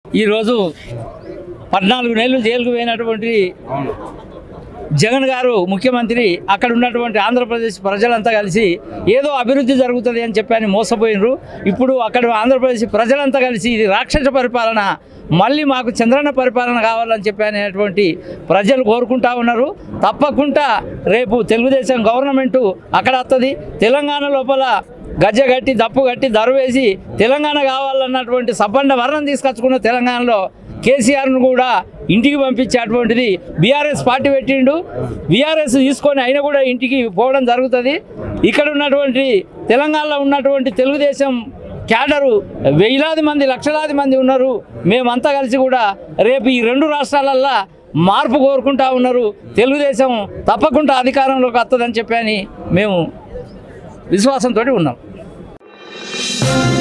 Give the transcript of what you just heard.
ఈరోజు పద్నాలుగు నెలలు జైలుకు పోయినటువంటి జగన్ గారు ముఖ్యమంత్రి అక్కడ ఉన్నటువంటి ఆంధ్రప్రదేశ్ ప్రజలంతా కలిసి ఏదో అభివృద్ధి జరుగుతుంది అని చెప్పని మోసపోయినరు ఇప్పుడు అక్కడ ఆంధ్రప్రదేశ్ ప్రజలంతా కలిసి ఇది రాక్షస పరిపాలన మళ్ళీ మాకు చంద్రన్న పరిపాలన కావాలని చెప్పి అనేటువంటి ప్రజలు కోరుకుంటా ఉన్నారు తప్పకుండా రేపు తెలుగుదేశం గవర్నమెంటు అక్కడ వస్తుంది తెలంగాణ లోపల గజ్జ కట్టి దప్పు కట్టి దరువేసి తెలంగాణ కావాలన్నటువంటి సబ్బండ వర్ణం తీసుకొచ్చుకున్న తెలంగాణలో కేసీఆర్ను కూడా ఇంటికి పంపించేటువంటిది బీఆర్ఎస్ పార్టీ పెట్టిండు బీఆర్ఎస్ తీసుకొని అయినా కూడా ఇంటికి పోవడం జరుగుతుంది ఇక్కడ ఉన్నటువంటి తెలంగాణలో ఉన్నటువంటి తెలుగుదేశం క్యాడరు వేలాది మంది లక్షలాది మంది ఉన్నారు మేమంతా కలిసి కూడా రేపు ఈ రెండు రాష్ట్రాలల్లో మార్పు కోరుకుంటా ఉన్నారు తెలుగుదేశం తప్పకుండా అధికారంలోకి వస్తుందని చెప్పి అని మేము విశ్వాసంతో ఉన్నాం